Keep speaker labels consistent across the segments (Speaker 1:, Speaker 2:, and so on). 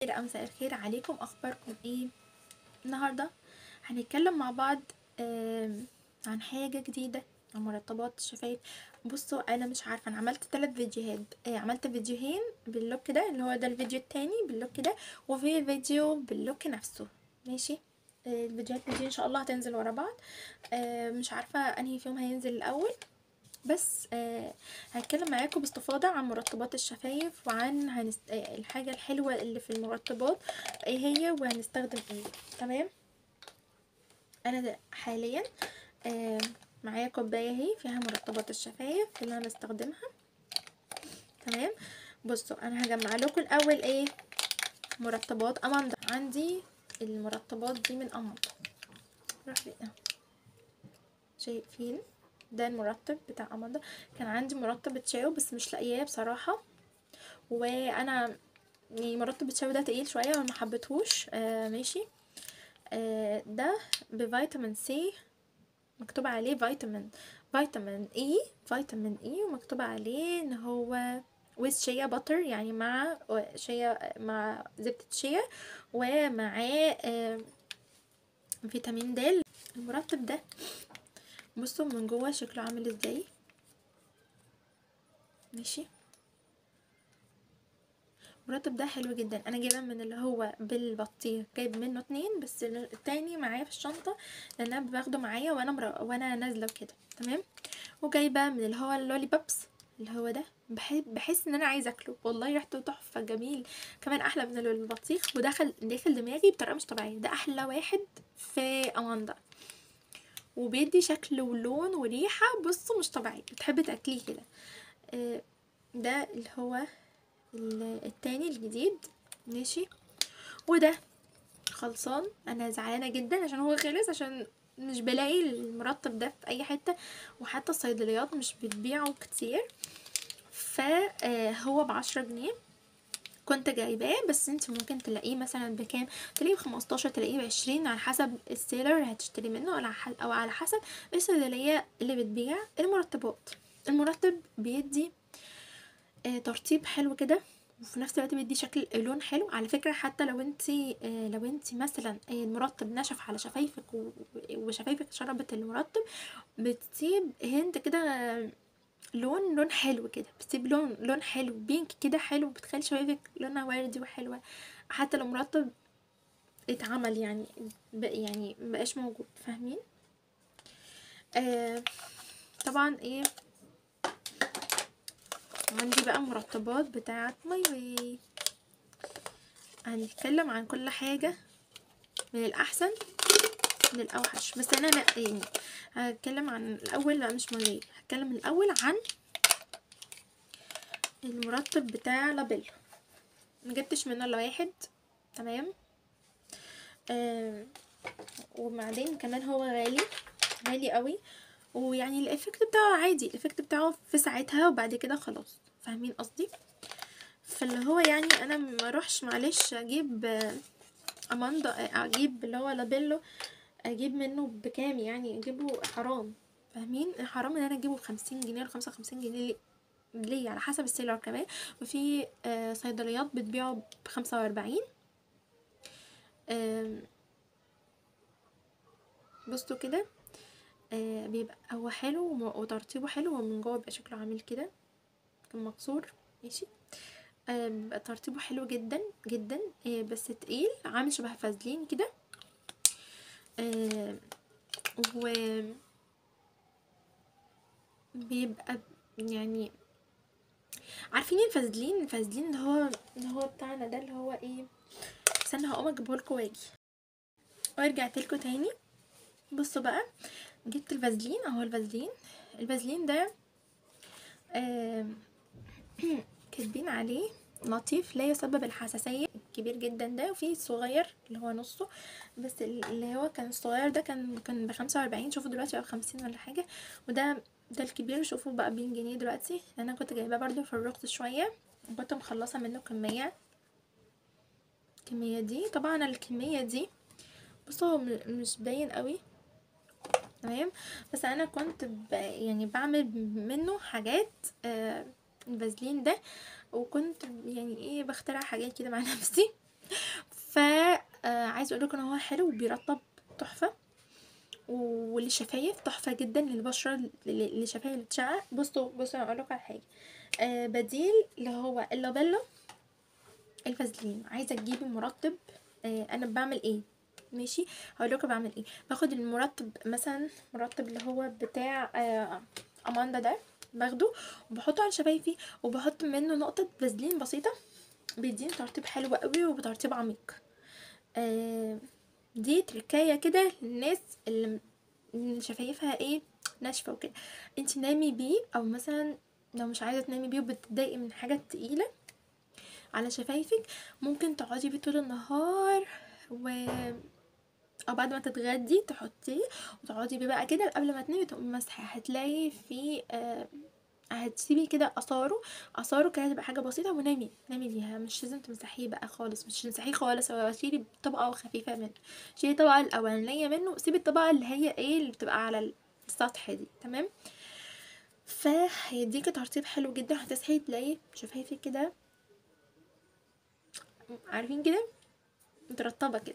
Speaker 1: خير مساء الخير عليكم اخباركم ايه النهارده هنتكلم مع بعض آم، عن حاجه جديده عن مرطبات الشفايف بصوا انا مش عارفه انا عملت ثلاث فيديوهات آه، عملت فيديوهين باللوك ده اللي هو ده الفيديو التاني باللوك ده وفي فيديو باللوك نفسه ماشي آه، الفيديوهات دي ان شاء الله هتنزل ورا بعض آه، مش عارفه انهي فيهم هينزل الاول بس آه هتكلم معاكم باستفاضة عن مرطبات الشفايف وعن هنست... آه الحاجة الحلوة اللي في المرطبات ايه هي وهنستخدم ايه تمام انا ده حاليا آه معايا كوباية اهي فيها مرطبات الشفايف اللي انا بستخدمها تمام بصوا انا هجمع لكم الاول ايه مرطبات اماندا عندي المرطبات دي من اماندا روح فين شايفين ده المرطب بتاع اماندا كان عندي مرطب تشاو بس مش لاقياه بصراحه وانا يعني مرطب تشاو ده تقيل شويه وما حبيتهوش آه ماشي آه ده بفيتامين سي مكتوب عليه فيتامين فيتامين اي فيتامين اي ومكتوب عليه ان هو ويز شيا باتر يعني مع شيا مع زبدة شيا ومعاه آه فيتامين د المرطب ده بصوا من جوه شكله عامل ازاي ماشي المرطب ده حلو جدا انا جايبه من اللي هو بالبطيخ جايب منه اتنين بس التاني معايا في الشنطه لان انا باخده معايا وانا مر... وانا نازله كده تمام وجايبه من اللي هو اللولي بابس اللي هو ده بحب بحس ان انا عايزه اكله والله ريحته تحفه جميل كمان احلى من البطيخ ودخل داخل دماغي بطريقه مش طبيعيه ده احلى واحد في اماندا وبيدي شكل ولون وريحة بصوا مش طبيعي بتحبي تاكليه كده آه، ده اللي هو ال- التاني الجديد ماشي وده خلصان انا زعلانه جدا عشان هو خلص عشان مش بلاقي المرطب ده في اي حته وحتى الصيدليات مش بتبيعه كتير فهو بعشرة جنيه كنت جايباه بس انت ممكن تلاقيه مثلا بكام تلاقيه بخمستاشر تلاقيه بعشرين على حسب السيلر اللي هتشتري منه او على ح- او على حسب الصيدليه اللي بتبيع المرطبات المرطب بيدي آه، ترطيب حلو كده وفي نفس الوقت بيدي شكل لون حلو على فكره حتى لو انت لو انت مثلا آه، المرطب نشف على شفايفك و- وشفايفك شربت المرطب بتسيب هند كده آه، لون لون حلو كده بتسيب لون لون حلو بينك كده حلو بتخلي شفايفك لونها وردي وحلوة حتى لو مرطب اتعمل يعني ب- يعني مبقاش موجود فاهمين آه طبعا ايه عندي بقى مرطبات بتاعت ماي واي هنتكلم عن كل حاجة من الأحسن للأوحش بس أنا لا يعني هتكلم عن الأول لا مش ماي واي هتكلم الأول عن المرطب بتاع لابيلو مجبتش منه الا واحد تمام آه وبعدين كمان هو غالي غالي قوي ويعني الافكت بتاعه عادي الافكت بتاعه في ساعتها وبعد كده خلاص فاهمين قصدي فاللي هو يعني انا ما اروحش معلش اجيب آه، اماندا آه، اجيب اللي هو لابيلو اجيب منه بكام يعني اجيبه حرام فاهمين حرام ان انا اجيبه بخمسين جنيه ولا خمسة وخمسين جنيه ليه؟ ليه على حسب السيلر كمان وفي آه، صيدليات بتبيعه بخمسة واربعين آم، بصوا كده آه، بيبقى هو حلو وم- وترطيبه حلو ومن جوه بيبقى شكله عامل كده كان مكسور ماشي آه، بيبقى ترطيبه حلو جدا جدا آه، بس تقيل عامل شبه فازلين كده آه، و بيبقى يعني عارفين الفازلين الفازلين اللي هو اللي هو بتاعنا ده اللي هو ايه استنى هقوم اجيبهولكوا واجي ورجعت لكم تاني بصوا بقى جبت الفازلين اهو الفازلين الفازلين ده آم، كاتبين عليه لطيف لا يسبب الحساسية الكبير جدا ده وفي الصغير اللي هو نصه بس اللي هو كان الصغير ده كان كان بخمسة وأربعين شوفوا دلوقتي بقى بخمسين ولا حاجة وده ده الكبير شوفوا بقى بين جنيه دلوقتي لأن أنا كنت جايباه برضو في الرخص شوية وكنت مخلصة منه كمية الكمية دي طبعا الكمية دي بصوا هو م- مش باين قوي تمام بس انا كنت ب... يعني بعمل منه حاجات آه الفازلين ده وكنت يعني ايه بخترع حاجات كده مع نفسي ف آه، عايزه اقول لكم ان هو حلو وبيرطب تحفه وللشفايف تحفه جدا للبشره للشفايف اللي بتشقق بصوا بصوا اقول لكم على حاجه آه بديل اللي هو اللابيلا الفازلين عايزه تجيبي مرطب آه انا بعمل ايه ماشي هقول لكم بعمل ايه باخد المرطب مثلا مرطب اللي هو بتاع آه اماندا ده باخده وبحطه على شفايفي وبحط منه نقطه فازلين بسيطه بيديني ترطيب حلو قوي وبترطيب عميق آه دي تركايه كده للناس اللي شفايفها ايه ناشفه وكده انت نامي بيه او مثلا لو مش عايزه تنامي بيه وبتضايقي من حاجه تقيله على شفايفك ممكن تقعدي بيه طول النهار و او بعد ما تتغدي تحطيه وتقعدي بيه بقى كده قبل ما تنامي تقومي مسحه هتلاقي في آه هتسيبي كده اثاره اثاره كده هتبقى حاجه بسيطه ونامي نامي بيها مش لازم تمسحيه بقى خالص مش تمسحيه خالص هو شيلي طبقه خفيفه منه شيلي الطبقه الاولانيه منه سيبي الطبقه اللي هي ايه اللي بتبقى على السطح دي تمام فهيديكي ترطيب حلو جدا هتصحي تلاقي شفايفك كده عارفين كده مترطبه كده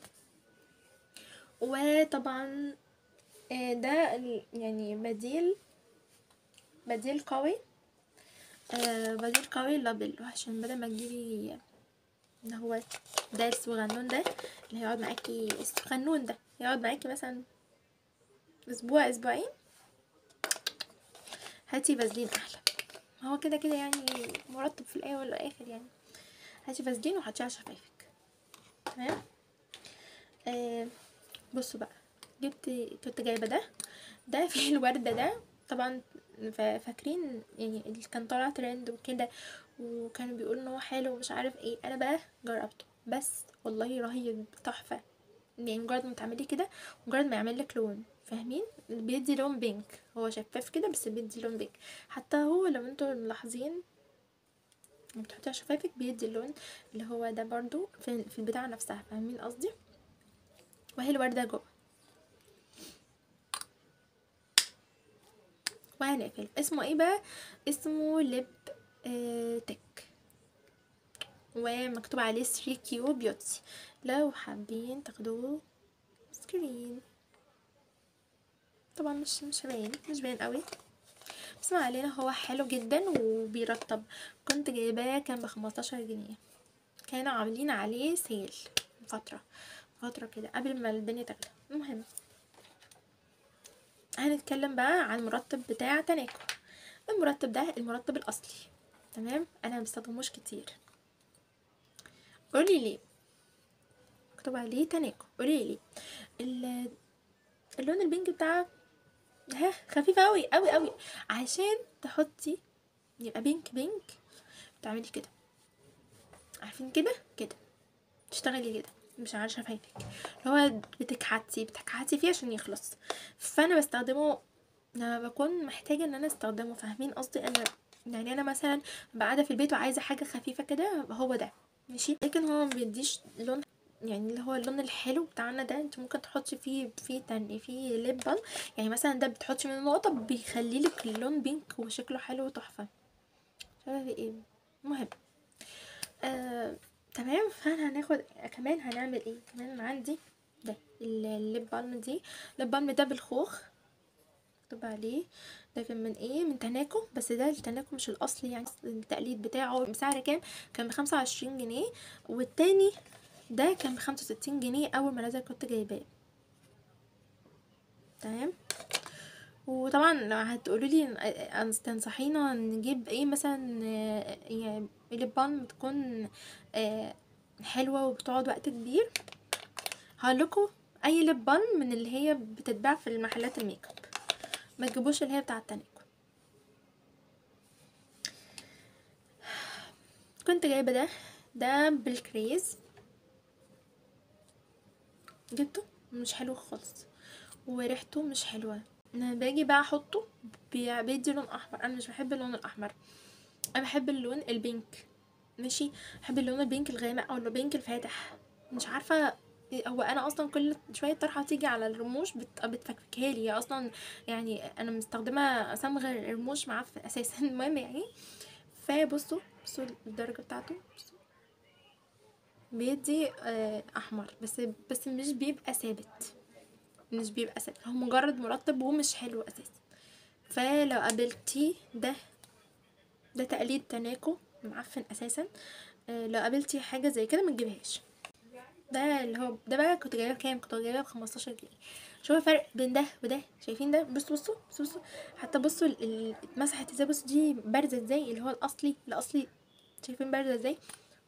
Speaker 1: وطبعا ده يعني بديل بديل قوي آه بديل قوي لابل عشان بدل ما تجيبي اللي هو ده الصغنون ده اللي هيقعد معاكي الصغنون ده يقعد معاكي مثلا اسبوع اسبوعين هاتي فازلين احلى هو كده كده يعني مرطب في الاول والاخر يعني هاتي فازلين وحطيه على شفايفك تمام آه بصوا بقى جبت كنت جايبه ده ده فيه الورده ده طبعا فاكرين يعني اللي كان طالع ترند وكده وكانوا بيقولوا ان هو حلو ومش عارف ايه انا بقى جربته بس والله رهيب تحفه يعني مجرد ما تعملي كده مجرد ما يعمل لك لون فاهمين بيدي لون بينك هو شفاف كده بس بيدي لون بينك حتى هو لو انتوا ملاحظين لما بتحطيه على شفايفك بيدي اللون اللي هو ده برضو في, في البتاعه نفسها فاهمين قصدي وهي الورده جوه وهنقفل اسمه ايه بقى اسمه لب آه تك ومكتوب عليه 3 كيو بيوتي لو حابين تاخدوه سكرين طبعا مش مش باين مش باين قوي بس ما علينا هو حلو جدا وبيرطب كنت جايباه كان بخمستاشر جنيه كانوا عاملين عليه سيل فترة فترة كده قبل ما الدنيا تغلى المهم هنتكلم بقى عن المرطب بتاع تناكو المرطب ده المرطب الاصلي تمام انا مبستخدموش كتير قولي ليه مكتوب عليه تناكو قولي ليه اللون البينك بتاعه ها خفيف قوي قوي قوي عشان تحطي يبقى بينك بينك تعملي كده عارفين كده كده تشتغلي كده مش على شفايفك اللي هو بتكحتي بتكحتي فيه عشان يخلص فانا بستخدمه لما بكون محتاجه ان انا استخدمه فاهمين قصدي انا يعني انا مثلا قاعده في البيت وعايزه حاجه خفيفه كده هو ده ماشي لكن هو ما بيديش لون يعني اللي هو اللون الحلو بتاعنا ده انت ممكن تحطي فيه فيه تاني فيه ليب بالم يعني مثلا ده بتحطي منه نقطه بيخلي لك اللون بينك وشكله حلو وتحفه شبه ايه المهم آه تمام فانا هناخد كمان هنعمل ايه كمان عندي ده الليب بالم دي الليب بالم ده بالخوخ مكتوب عليه ده كان من ايه من تناكو بس ده التناكو مش الاصلي يعني التقليد بتاعه بسعر كام كان بخمسة وعشرين جنيه والتاني ده كان بخمسة وستين جنيه اول ما نزل كنت جايباه تمام وطبعا لو هتقولوا لي تنصحينا نجيب ايه مثلا يعني الليب بالم تكون حلوه وبتقعد وقت كبير هقولكوا اي ليب بالم من اللي هي بتتباع في المحلات الميك اب ما تجيبوش اللي هي بتاعه التناكو كنت جايبه ده ده بالكريز جبته مش حلو خالص وريحته مش حلوه انا باجي بقى احطه بيدي لون احمر انا مش بحب اللون الاحمر انا بحب اللون البينك ماشي بحب اللون البينك الغامق او البينك الفاتح مش عارفه هو انا اصلا كل شويه طرحه تيجي على الرموش بت... بتفككها لي اصلا يعني انا مستخدمه صمغ الرموش معفن اساسا المهم يعني فبصوا بصوا الدرجه بتاعته بصوا بيدي آه، احمر بس بس مش بيبقى ثابت مش بيبقى ثابت هو مجرد مرطب ومش حلو اساسا فلو قابلتيه ده ده تقليد تناكو معفن اساسا آه، لو قابلتي حاجه زي كده ما تجيبهاش ده اللي هو ده بقى كنت جايبه بكام كنت جايبه بخمستاشر جنيه شوفوا الفرق بين ده وده شايفين ده بصوا بصوا بصوا بصوا حتى بصوا ال- ال- اتمسحت ازاي بصوا دي بارزه ازاي اللي هو الاصلي الاصلي شايفين بارزه ازاي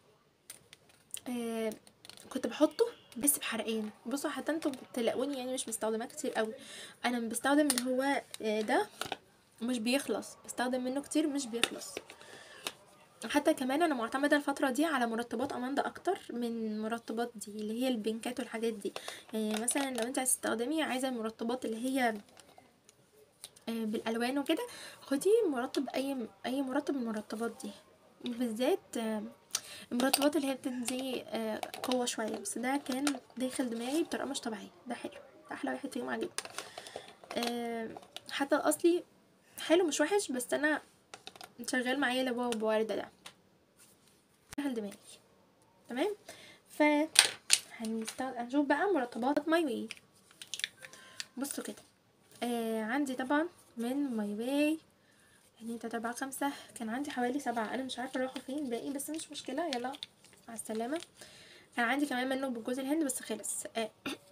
Speaker 1: آه كنت بحطه بس بحرقان بصوا حتى انتوا بتلاقوني يعني مش مستخدماه كتير قوي انا بستخدم اللي هو آه ده مش بيخلص بستخدم منه كتير مش بيخلص حتى كمان انا معتمده الفتره دي على مرطبات اماندا اكتر من مرطبات دي اللي هي البنكات والحاجات دي يعني مثلا لو انت عايزه تستخدمي عايزه المرطبات اللي هي آه، بالالوان وكده خدي مرطب اي اي مرطب من المرطبات دي بالذات آه، المرطبات اللي هي بتدي آه، قوه شويه بس ده كان داخل دماغي بطريقه مش طبيعيه ده حلو ده احلى واحد فيهم عجبني آه، حتى الاصلي حلو مش وحش بس انا شغال معايا لبابا بوردة ده دخل دماغي تمام ف هنستخدم هنشوف بقى مرطبات ماي واي بصوا كده آه عندي طبعا من ماي واي يعني تلاتة أربعة خمسة كان عندي حوالي سبعة أنا مش عارفة راحوا فين باقي بس مش مشكلة يلا مع السلامة كان عندي كمان منه بجوز الهند بس خلص آه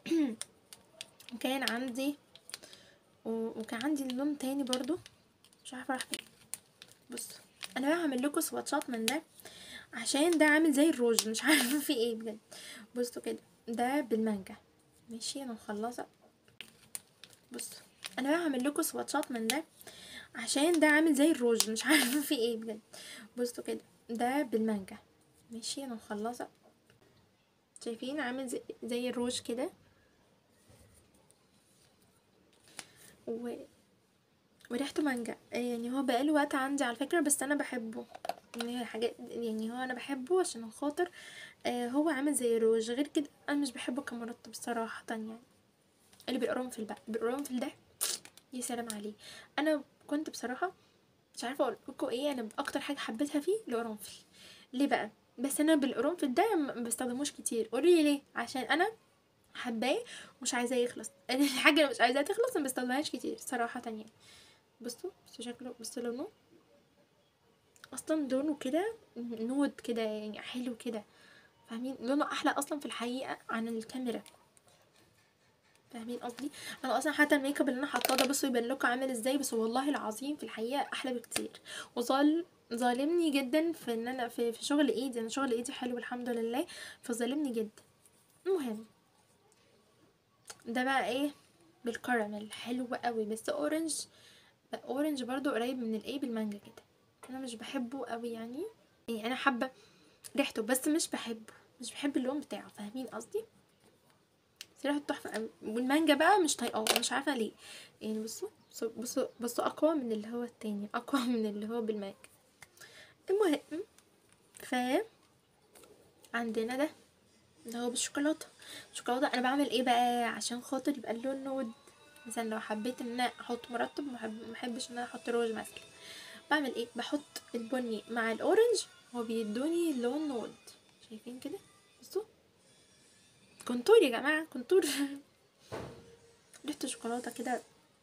Speaker 1: وكان عندي و- وكان عندي لون تاني برضو مش عارفة راح فين بصوا انا بقى هعمل لكم سواتشات من ده عشان ده عامل زي الروج مش عارفه في ايه بجد بصوا كده ده بالمانجا ماشي انا مخلصه بصوا انا بقى هعمل لكم سواتشات من ده عشان ده عامل زي الروج مش عارفه في ايه بجد بصوا كده ده بالمانجا ماشي انا مخلصه شايفين عامل زي, زي الروج كده و وريحته مانجا يعني هو بقاله وقت عندي على فكرة بس انا بحبه يعني هي حاجات يعني هو انا بحبه عشان خاطر آه هو عامل زي روج غير كده انا مش بحبه كمرطب صراحة يعني اللي بالقرنفل بقى بالقرنفل ده يا سلام عليه انا كنت بصراحة مش عارفة اقول لكم ايه انا اكتر حاجة حبيتها فيه القرنفل ليه بقى بس انا بالقرنفل ده ما بستخدموش كتير قولي لي ليه عشان انا حباه ومش عايزاه يخلص الحاجة اللي مش عايزاها تخلص ما بستخدمهاش كتير صراحة يعني بصوا بصوا شكله بصوا لونه اصلا لونه كده نود كده يعني حلو كده فاهمين لونه احلى اصلا في الحقيقه عن الكاميرا فاهمين قصدي انا اصلا حتى الميك اب اللي انا حاطاه ده بصوا يبان لكم عامل ازاي بس والله العظيم في الحقيقه احلى بكتير وظل ظالمني جدا في ان انا في, في شغل ايدي انا شغل ايدي حلو الحمد لله فظالمني جدا المهم ده بقى ايه بالكراميل حلو قوي بس اورنج اورنج برضو قريب من الايه بالمانجا كده انا مش بحبه قوي يعني يعني انا حابه ريحته بس مش بحبه مش بحب اللون بتاعه فاهمين قصدي بس ريحته تحفه قوي والمانجا بقى مش طايقاه مش عارفه ليه يعني بصوا بصوا بصوا, بصوا اقوى من اللي هو التاني اقوى من اللي هو بالمانجا المهم ف عندنا ده اللي هو بالشوكولاته الشوكولاته انا بعمل ايه بقى عشان خاطر يبقى اللون نود مثلا لو حبيت ان انا احط مرطب محب- محبش ان انا احط روج مثلا بعمل ايه بحط البني مع الاورنج وبيدوني لون نود شايفين كده بصوا كونتور يا جماعه كونتور ريحه الشوكولاته كده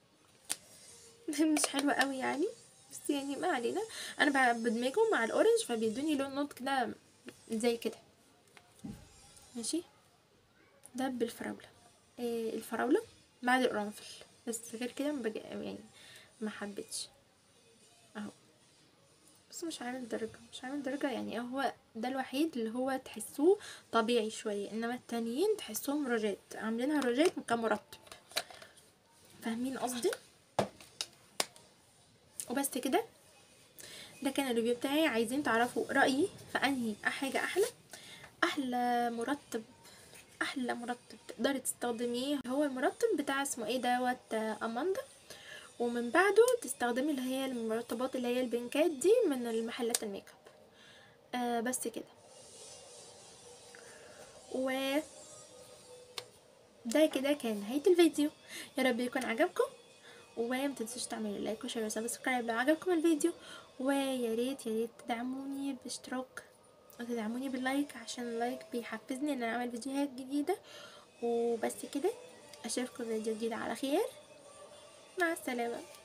Speaker 1: مش حلوه قوي يعني بس يعني ما علينا انا ب- بدمجهم مع الاورنج فبيدوني لون نود كده زي كده ماشي ده بالفراوله إيه الفراوله بعد القرنفل بس غير كده ما بج... يعني ما حبيتش اهو بس مش عامل درجة مش عامل درجة يعني هو ده الوحيد اللي هو تحسوه طبيعي شوية انما التانيين تحسوهم روجات عاملينها روجات كمرطب فاهمين قصدي وبس كده ده كان الريفيو بتاعي عايزين تعرفوا رأيي في انهي حاجة احلى احلى مرطب احلى مرطب تقدري تستخدميه هو المرطب بتاع اسمه ايه دوت آه، اماندا ومن بعده تستخدمي اللي هي المرطبات اللي هي البنكات دي من المحلات الميك اب آه بس كده و ده كده كان نهاية الفيديو يا رب يكون عجبكم وما تنسوش تعملوا لايك وشير وسبسكرايب لو عجبكم الفيديو ويا ريت يا ريت تدعموني باشتراك وتدعموني باللايك عشان اللايك بيحفزني ان انا اعمل فيديوهات جديدة وبس كده اشوفكم فيديو جديد على خير مع السلامة